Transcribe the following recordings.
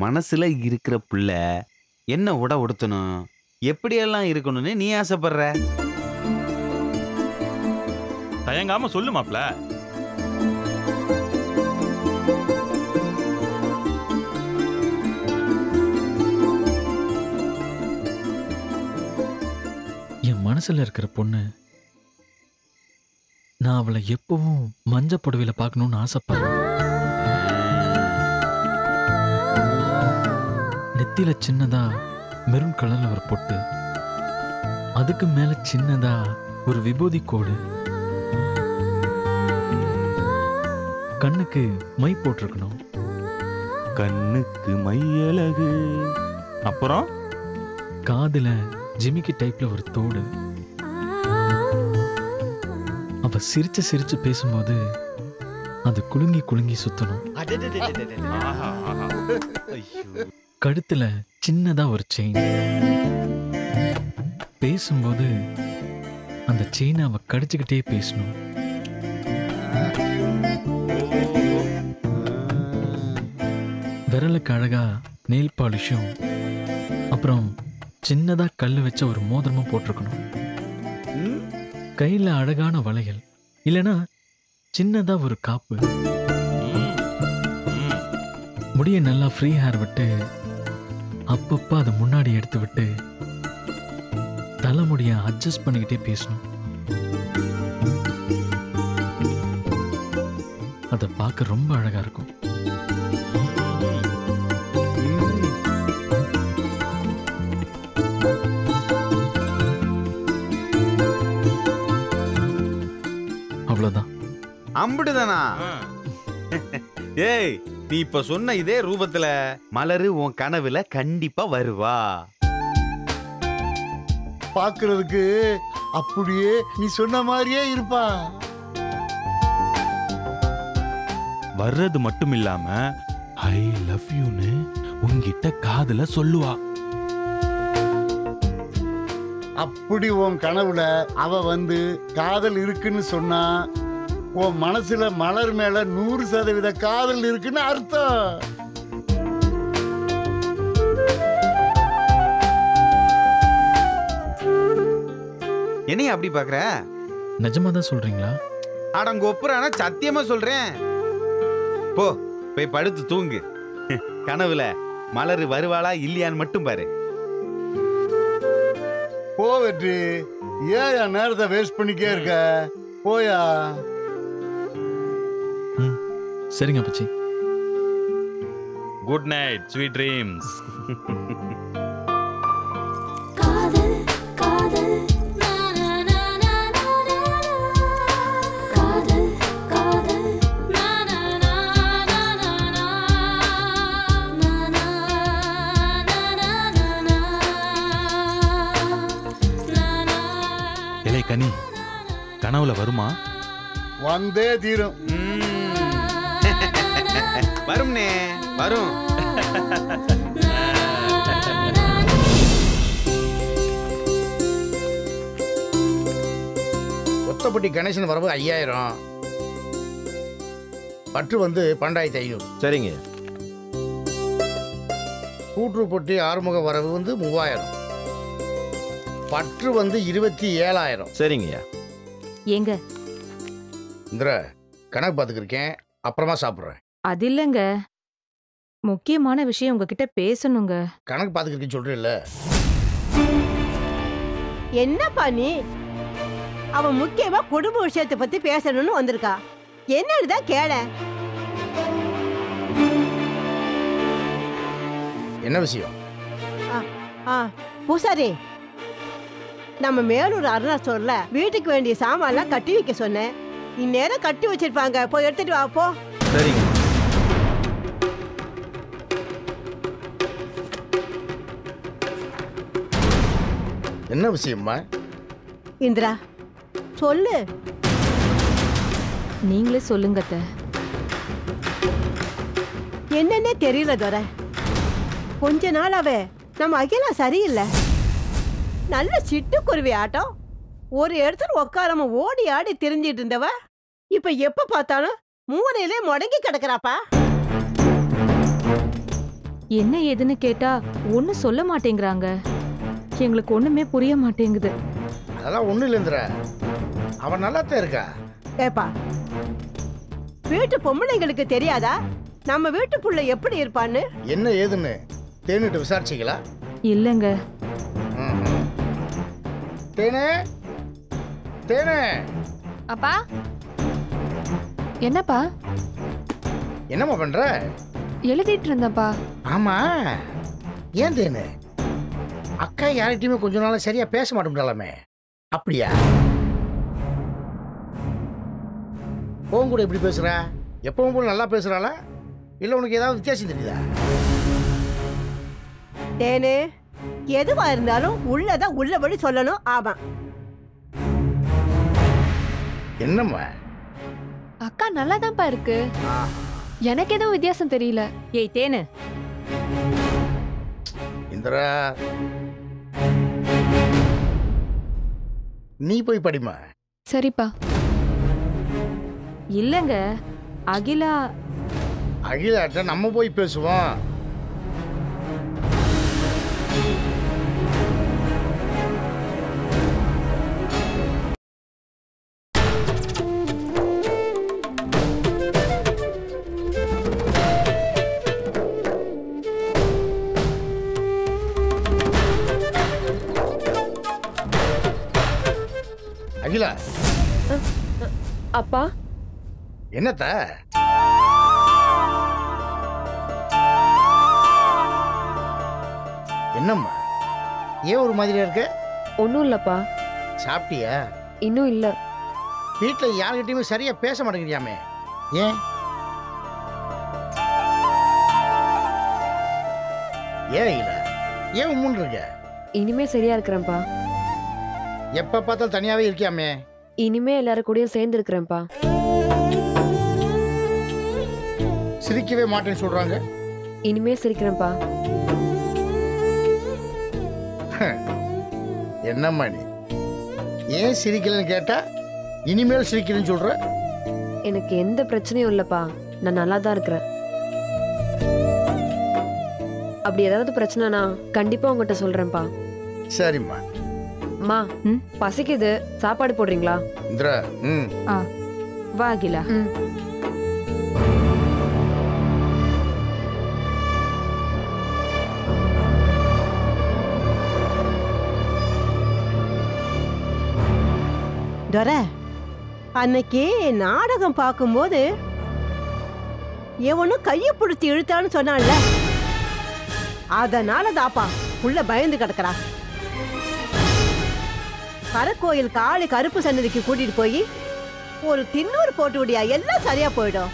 மனசுல இருக்கிற புள்ள என்ன உட உடுத்தணும் எப்படியெல்லாம் இருக்கணும்னு நீ ஆசைப்படுற தயங்காம சொல்லு மாப்ள என் மனசுல இருக்கிற பொண்ணு நான் அவளை எப்பவும் மஞ்ச புடவையில பார்க்கணும்னு ஆசைப்படுறேன் நெத்தியில சின்னதா மெரூன் கலர்ல ஒரு பொட்டு அதுக்கு மேல சின்னதா ஒரு விபூதி கோடு கண்ணுக்கு மை போட்டிருக்கணும் கண்ணுக்கு மையழகு அப்புறம் காதுல ஜிமிக்கி டைப்ல ஒரு தோடு அவ சிரிச்சு சிரிச்சு பேசும்போது அது குலுங்கி குலுங்கி சுத்தணும் ஆஹா, ஆஹா. கழுத்துல சின்னதா ஒரு செயின் பேசும்போது அந்த செயினை அவ கடிச்சுக்கிட்டே பேசணும் விரலுக்கு அழகா நெயில் பாலிஷும் அப்புறம் சின்னதா கல் வச்ச ஒரு மோதிரமும் போட்டிருக்கணும் ம்? கையில அழகான வளையல் இல்லனா சின்னதா ஒரு காப்பு ம், ம். முடிய நல்லா ஃப்ரீ ஹேர் விட்டு அப்பப்ப அதை முன்னாடி எடுத்து விட்டு தலைமுடிய அட்ஜஸ்ட் பண்ணிக்கிட்டே பேசணும் அதை பார்க்க ரொம்ப அழகா இருக்கும் அவ்வளவுதான் அம்பிடுதானா ஆ. ஏய் நீ இப்ப சொன்ன இதே ரூபத்துல மலரு உன் கனவுல கண்டிப்பா வருவா பார்க்கிறதுக்கு அப்படியே நீ சொன்ன மாதிரியே இருப்பா வர்றது மட்டும் இல்லாம ஐ லவ் யூன்னு உன்கிட்ட காதுல சொல்லுவா அப்படி உன் கனவுல அவ வந்து காதல் இருக்குன்னு சொன்னா உன் மனசுல மலர் மேல நூறு சதவீத காதல் இருக்குன்னு அர்த்தம் என்னைய அப்படி பாக்குற நிஜமா தான் சொல்றீங்களா அடங்க ஒப்புறானா சத்தியமா சொல்றேன் போ போய் படுத்து தூங்கு கனவுல மலரு வருவாளா இல்லையான்னு மட்டும் பாரு போ வெற்றி ஏன் என் நேரத்தை வேஸ்ட் பண்ணிக்கே இருக்க போயா சரிங்க அப்பச்சி குட் நைட் ஸ்வீட் ட்ரீம்ஸ் காதல் காதல் நா நா நா நா நா நா காதல் காதல் நா நா நா நா நா நா நா நா நா நா நா இலை கனி கனவுல வருமா வந்தே தீரும் ம். வரும்னே வரும் கொத்தப்பட்டி கணேசன் வரவு ஐயாயிரம் பற்று வந்து பன்னெண்டாயிரத்தி ஐநூறு சரிங்க கூட்டுப்பட்டி ஆறுமுக வரவு வந்து மூவாயிரம் பற்று வந்து இருபத்தி ஏழாயிரம் சரிங்கய்யா ஏங்க இந்திர கணக்கு பார்த்துக்கிருக்கேன் அப்புறமா சாப்பிட்றேன் அது இல்லைங்க முக்கியமான விஷயம் உங்ககிட்ட பேசணுங்க கணக்கு பார்த்துக்கிருக்கேன் சொல்கிறேன்ல என்னப்பா நீ அவன் முக்கியமா குடும்ப விஷயத்தை பத்தி பேசணும்னு வந்திருக்கா என்னதுதான் கேள என்ன விஷயம் ஆ பூசாரி நம்ம மேலூர் அருணா ஸ்டோர்ல வீட்டுக்கு வேண்டிய சாமான்லாம் கட்டி வைக்க சொன்னேன் இந்நேரம் கட்டி வச்சிருப்பாங்க போய் எடுத்துட்டு வா போ சரிங்க என்ன விஷயம்மா இந்திரா சொல்லு நீங்களே சொல்லுங்க அத்தை. என்னன்னே தெரியல துரை கொஞ்ச நாள் அவ நம்ம அகிலா சரியில்லை நல்ல சிட்டுக்குருவி ஆட்டம் ஒரு இடத்துல உட்காராம ஓடி ஆடி திரிஞ்சிட்டு இருந்தவ இப்ப எப்ப பார்த்தாலும் மூலையிலே முடங்கி கிடக்குறாப்பா என்ன ஏதுன்னு கேட்டா ஒன்னும் சொல்ல மாட்டேங்கிறாங்க எங்களுக்கு ஒண்ணுமே புரிய மாட்டேங்குது அதெல்லாம் ஒண்ணும் இல்லை இந்திரா அவன் நல்லா தான் இருக்கா ஏப்பா வீட்டு பொம்பளைங்களுக்கு தெரியாதா நம்ம வீட்டு புள்ள எப்படி இருப்பான்னு என்ன ஏதுன்னு தேனுட்டு விசாரிச்சிங்களா இல்லங்க ம்ஹும். தேனே தேனே அப்பா என்னப்பா என்னம்மா பண்ற எழுதிட்டு இருந்தப்பா ஆமா ஏன் தேனு அக்கா யார்கிட்டயுமே கொஞ்ச நாளா சரியா பேச மாட்டோம்டாலாமே அப்படியா உன் கூட எப்படி பேசுற எப்பவும் போல நல்லா பேசுறாளா இல்ல உனக்கு ஏதாவது வித்தியாசம் தெரியுதா தேனு எதுவா இருந்தாலும் உள்ளத உள்ளபடி சொல்லணும் ஆமா என்னம்மா அக்கா நல்லா தான்ப்பா இருக்கு எனக்கு எதுவும் வித்தியாசம் தெரியல ஏய் தேனு இந்திரா நீ போய் படிமா சரிப்பா இல்லங்க அகிலா அகிலாட்ட நம்ம போய் பேசுவோம் அகிலா அப்பா என்னத்த என்னம்மா ஏன் ஒரு மாதிரியா இருக்க ஒன்றும் இல்லைப்பா சாப்பிட்டியா இன்னும் இல்லை வீட்டில் யார்கிட்டயுமே சரியா பேச மாட்டேங்கிறியாமே ஏன் ஏன் இல்ல ஏன் உம்முன்னு இருக்க இனிமே சரியா இருக்கிறேன்ப்பா எப்ப பார்த்தாலும் தனியாவே இருக்கியாமே இனிமே எல்லாரும் கூடயும் சேர்ந்து இருக்கிறேன்ப்பா சிரிக்கவே மாட்டேன்னு சொல்றாங்க இனிமே சிரிக்கிறேன்ப்பா என்னம்மா நீ ஏன் சிரிக்கலன்னு கேட்டா இனிமேல் சிரிக்கிறேன்னு சொல்ற எனக்கு எந்த பிரச்சனையும் இல்லைப்பா நான் நல்லா தான் இருக்கிறேன் அப்படி ஏதாவது பிரச்சனைனா கண்டிப்பா உங்ககிட்ட சொல்றேன்ப்பா சரிம்மா அம்மா ம்? பசிக்குது சாப்பாடு போடுறீங்களா இந்திரா ம் வா அகிலா ம் துரை அன்னைக்கு நாடகம் பார்க்கும்போது எவனும் கையை பிடிச்சி இழுத்தான்னு சொன்னான்ல அதனால தாப்பா உள்ள பயந்து கிடக்குறா கரக்கோயில் காளி கருப்பு சன்னதிக்கு கூட்டிட்டு போய் ஒரு தின்னூறு போட்டு விடியா எல்லாம் சரியா போயிடும்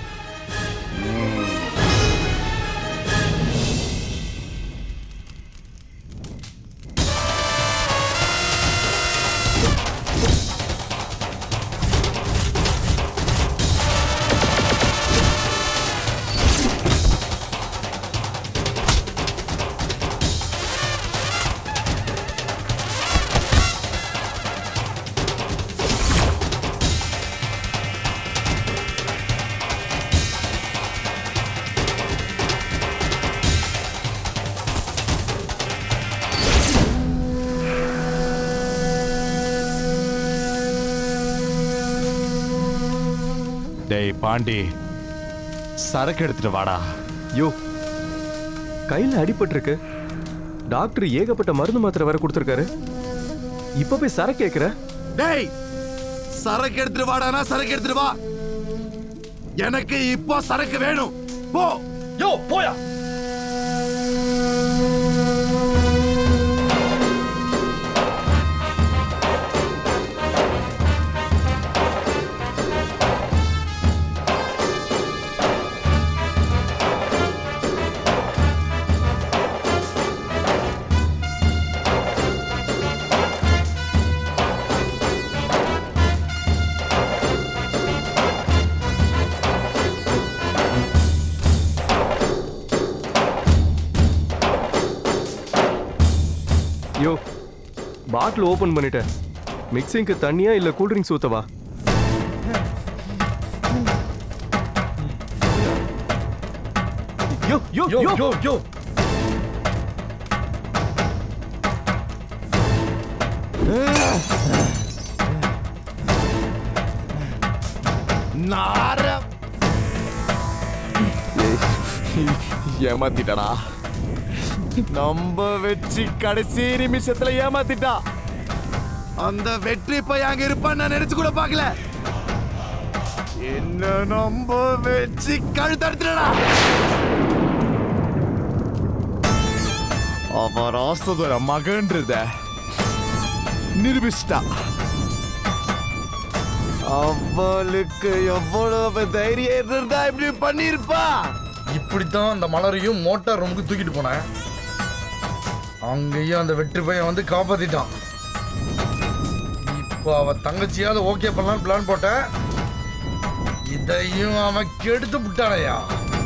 டேய் பாண்டி சரக்கு எடுத்துட்டு வாடா யோ கையில் அடிபட்டிருக்கு டாக்டர் ஏகப்பட்ட மருந்து மாத்திரை வேற கொடுத்துருக்காரு இப்ப போய் சர கேக்குற டேய் சரக்கு எடுத்துட்டு வாடானா சரக்கு எடுத்துட்டு வா எனக்கு இப்போ சரக்கு வேணும் போ யோ போயா யோ பாட்டில் ஓபன் பண்ணிட்டேன் மிக்சிங்க்கு தண்ணியா இல்ல கூல் ட்ரிங்க்ஸ் ஊத்தவா யோ யோ யோ யோ யோ நார ஏமாத்திட்டடா நம்ம வெற்றி கடைசி நிமிஷத்துல ஏமாத்திட்டா அந்த வெற்றி போய் அங்க இருப்பான்னு நான் நினைச்சு கூட பார்க்கல என்ன நம்ம வெற்றி கழுத்தடுத்துடா அவ ராசதோட மகன்றத நிரூபிச்சிட்டா அவளுக்கு எவ்வளவு தைரியம் இருந்தா இப்படி பண்ணிருப்பா இப்படித்தான் அந்த மலரையும் மோட்டார் ரூமுக்கு தூக்கிட்டு போனேன் அங்கேயும் அந்த வெற்றி பையன் வந்து காப்பாத்திட்டான் இப்போ அவ தங்கச்சியாவது ஓகே பண்ணலாம்னு பிளான் போட்டேன் இதையும் அவன் கெடுத்து விட்டானையா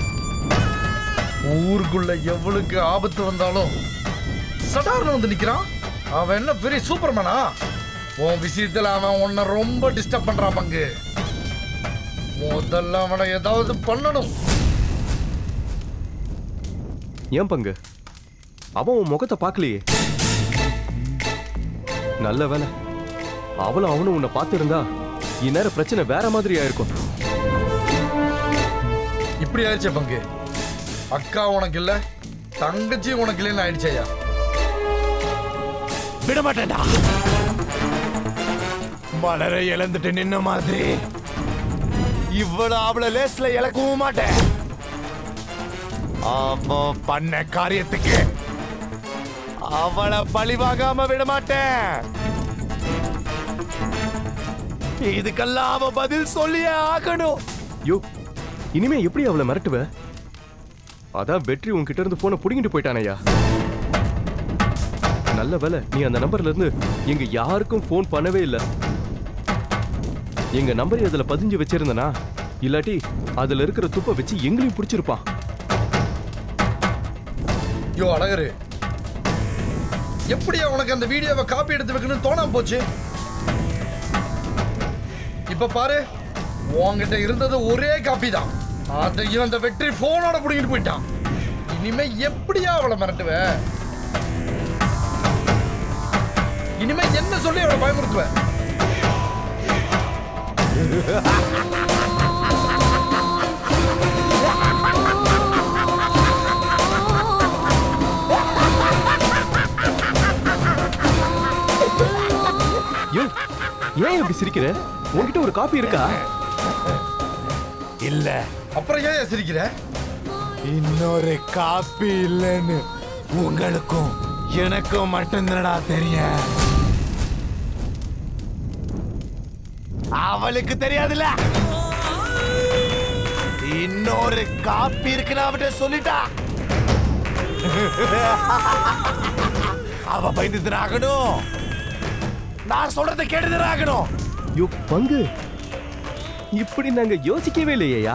ஊருக்குள்ள எவ்வளவுக்கு ஆபத்து வந்தாலும் சடார்னு வந்து நிக்கிறான் அவன் என்ன பெரிய சூப்பர்மேனா உன் விஷயத்துல அவன் உன்னை ரொம்ப டிஸ்டர்ப் பண்றான் பங்கு முதல்ல அவனை ஏதாவது பண்ணணும் ஏன் பங்கு அவன் உன் முகத்தை பார்க்கலையே நல்ல வேலை அவளும் அவனும் உன்னை பார்த்திருந்தா இந்நேரம் பிரச்சனை வேற மாதிரி ஆயிருக்கும் இப்படி ஆயிடுச்சே பங்கு அக்கா உனக்கு இல்ல தங்கச்சி உனக்கு இல்லைன்னு ஆயிடுச்சேயா விட மாட்டேன்டா மலரை இழந்துட்டு நின்ன மாதிரி இவ்வளவு அவளை லேஸ்ல இழக்கவும் மாட்டேன் அவ பண்ண காரியத்துக்கு அவளை பழிவாகாம விட மாட்டேன் இதுக்கெல்லாம் அவ பதில் சொல்லியே ஆகணும் யோ இனிமே எப்படி அவளை மிரட்டுவ அதான் வெற்றி உன்கிட்ட இருந்து போனை புடிங்கிட்டு போயிட்டானையா நல்ல வேலை நீ அந்த நம்பர்ல இருந்து எங்க யாருக்கும் ஃபோன் பண்ணவே இல்லை எங்க நம்பர் அதுல பதிஞ்சு வச்சிருந்தனா இல்லாட்டி அதுல இருக்கிற துப்பை வச்சு எங்களையும் பிடிச்சிருப்பான் யோ அழகரு எப்படியா உனக்கு அந்த வீடியோவை காப்பி எடுத்து வைக்கணும்னு தோணாம போச்சு இப்ப பாரு உன்கிட்ட இருந்தது ஒரே காப்பி தான் அதையும் அந்த வெற்றி போனோட புடிங்கிட்டு போயிட்டான் இனிமே எப்படியா அவளை மிரட்டுவ இனிமே என்ன சொல்லி அவளை பயமுறுத்துவ யோ ஏன் இப்படி சிரிக்கிற உன்கிட்ட ஒரு காப்பி இருக்கா இல்ல அப்புறம் ஏன் சிரிக்கிற இன்னொரு காப்பி இல்லைன்னு உங்களுக்கும் எனக்கும் மட்டும்தானடா தெரியும் அவளுக்கு தெரியாதுல்ல இன்னொரு காப்பி இருக்குன்னு அவட்ட சொல்லிட்டா அவ பயந்து ஆகணும் நான் சொல்றதை கேட்டு ஆகணும் யோ பங்கு இப்படி நாங்க யோசிக்கவே இல்லையா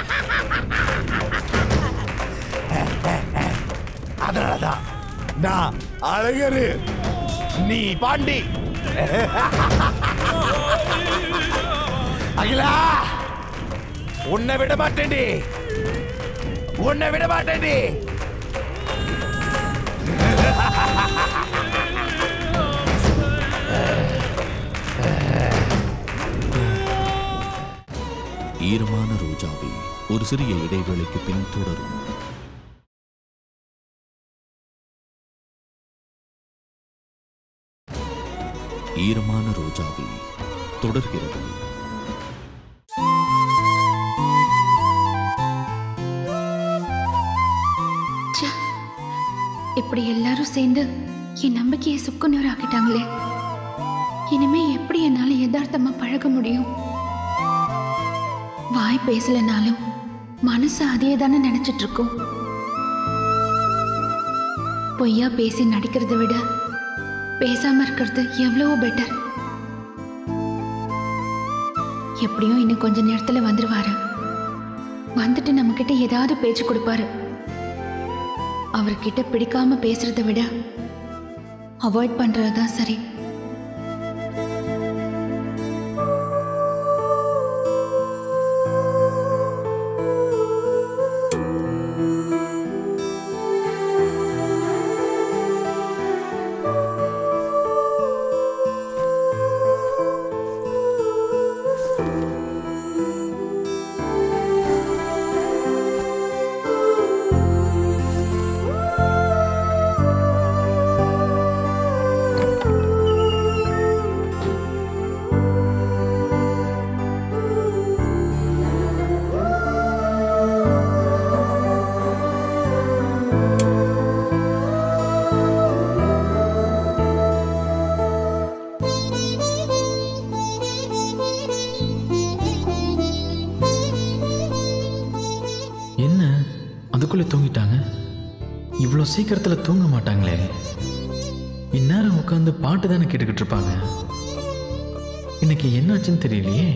அதனாலதான் நான் அழகரு நீ பாண்டி அகிலா உன்னை விட மாட்டேன்டி உன்னை விட மாட்டேன்டி ஈரமான ரோஜாவே ஒரு சிறிய இடைவேளைக்கு பின் தொடரும் ஈரமான ரோஜாவே தொடர்கிறது ச்சே, இப்படி எல்லாரும் சேர்ந்து என் நம்பிக்கையை சுக்குநூறு ஆக்கிட்டாங்களே இனிமே எப்படி என்னால யதார்த்தமா பழக முடியும் வாய் பேசலனாலும் மனசு அதே தானே நினைச்சிட்டு இருக்கும் பொய்யா பேசி நடிக்கிறத விட பேசாம இருக்கிறது எவ்வளவோ பெட்டர் எப்படியும் இன்னும் கொஞ்ச நேரத்துல வந்துருவாரு வந்துட்டு நம்ம கிட்ட ஏதாவது பேச்சு கொடுப்பாரு அவர்கிட்ட பிடிக்காம பேசுறதை விட அவாய்ட் பண்றது தான் சரி தூங்கிட்டாங்க இவ்வளோ சீக்கிரத்தில் தூங்க மாட்டாங்களே இந்நேரம் உட்காந்து பாட்டு தானே கேட்டுக்கிட்டு இருப்பாங்க இன்னைக்கு என்னாச்சுன்னு தெரியலையே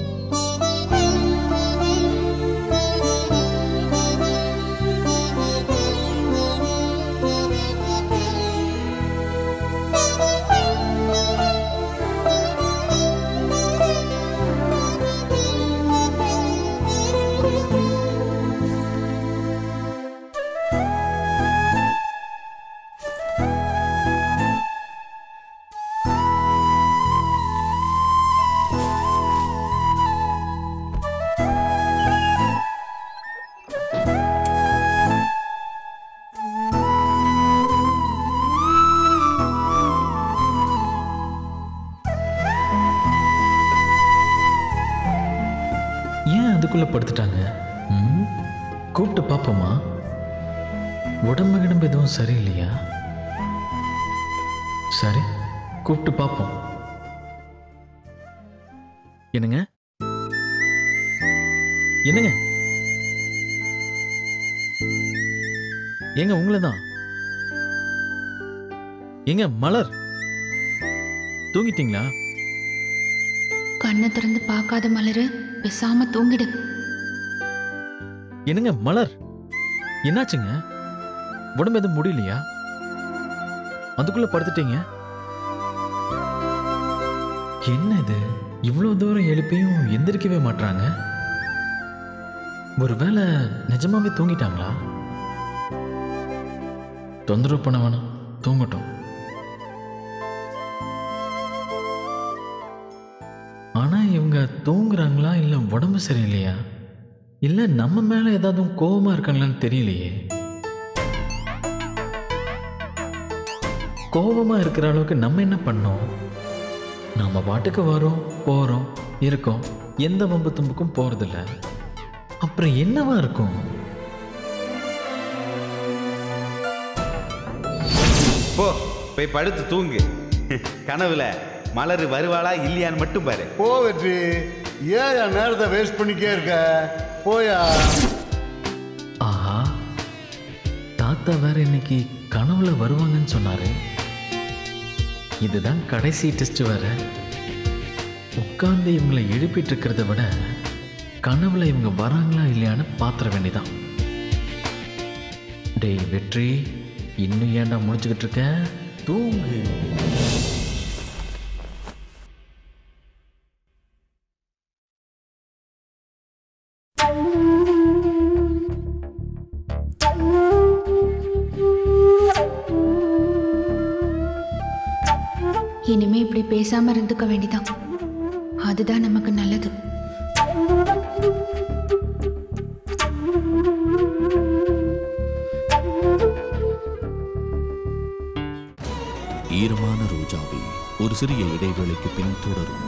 ஏன் அதுக்குள்ள படுத்துட்டாங்க ம்? கூப்பிட்டு பார்ப்போமா உடம்பு கிடம்பு எதுவும் சரியில்லையா சரி கூப்பிட்டு பார்ப்போம் என்னங்க என்னங்க ஏங்க உங்களை தான் ஏங்க மலர் தூங்கிட்டீங்களா கண்ணை திறந்து பார்க்காத மலரு பேசாம தூங்கிடு என்னங்க மலர் என்னாச்சுங்க உடம்பு எதுவும் முடியலையா அதுக்குள்ள படுத்துட்டீங்க என்ன இது இவ்வளோ தூரம் எழுப்பியும் எந்திரிக்கவே மாட்றாங்க ஒருவேளை நிஜமாவே தூங்கிட்டாங்களா தொந்தரவு பண்ண வேணாம் தூங்கட்டும் ஆனா இவங்க தூங்குறாங்களா இல்லை உடம்பு சரியில்லையா இல்லை நம்ம மேலே ஏதாவது கோவமா இருக்காங்களான்னு தெரியலையே கோவமா இருக்கிற அளவுக்கு நம்ம என்ன பண்ணோம் நம்ம பாட்டுக்கு வரோம் போகிறோம் இருக்கோம் எந்த வம்பு தும்புக்கும் போகிறதில்ல அப்புறம் என்னவா இருக்கும் போ போய் படுத்து தூங்கு கனவுல மலர் வருவாளா இல்லையான்னு மட்டும் பாரு போ வெற்றி ஏன் என் நேரத்தை வேஸ்ட் பண்ணிக்கே இருக்க போயா ஆஹா தாத்தா வேற இன்னைக்கு கனவுல வருவாங்கன்னு சொன்னாரு இதுதான் கடைசி டெஸ்ட் வேற உட்கார்ந்து இவங்களை எழுப்பிட்டு இருக்கிறத விட கனவுல இவங்க வராங்களா இல்லையான்னு பாத்திர வேண்டிதான் டேய் வெற்றி இன்னும் ஏன்டா முடிச்சுக்கிட்டு இருக்க தூங்கு இனிமே இப்படி பேசாம இருந்துக்க வேண்டிதான் அதுதான் நமக்கு நல்லது ஈரமான ரோஜாவே ஒரு சிறிய இடைவேளைக்கு பின் தொடரும்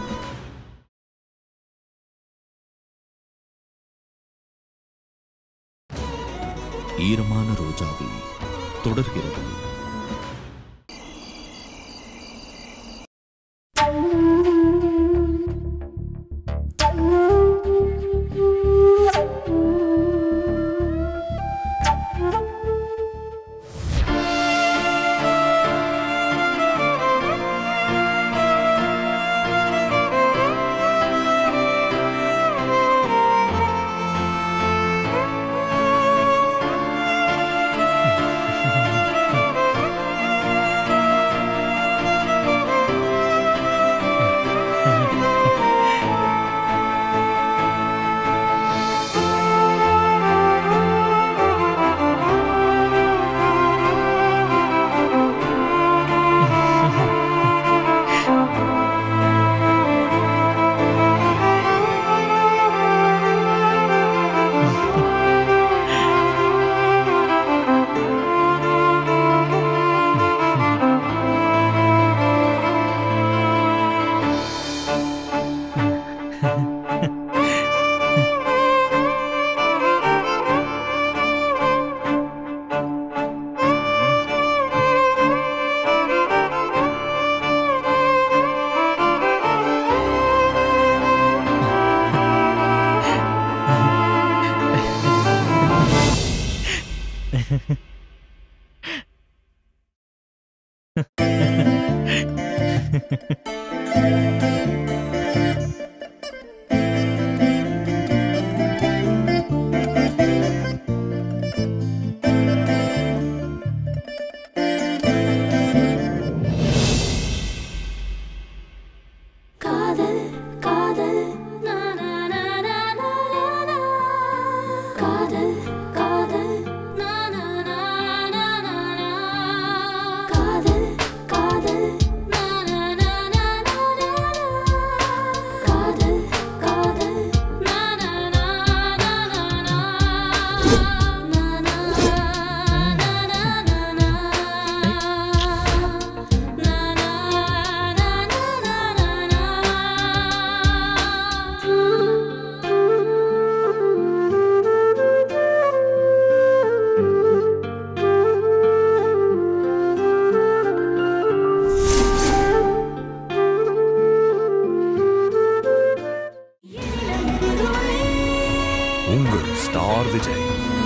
ஈரமான ரோஜாவே தொடர்கிறது ஆ காதல் காதல் நா நா நா நா நா நா காதல் காதல் நா நா நா நா நா காதல் காதல் நா நா நா நா நா காதல் காதல் நா நா நா நா நா நா உங்கள் ஸ்டார் விஜய்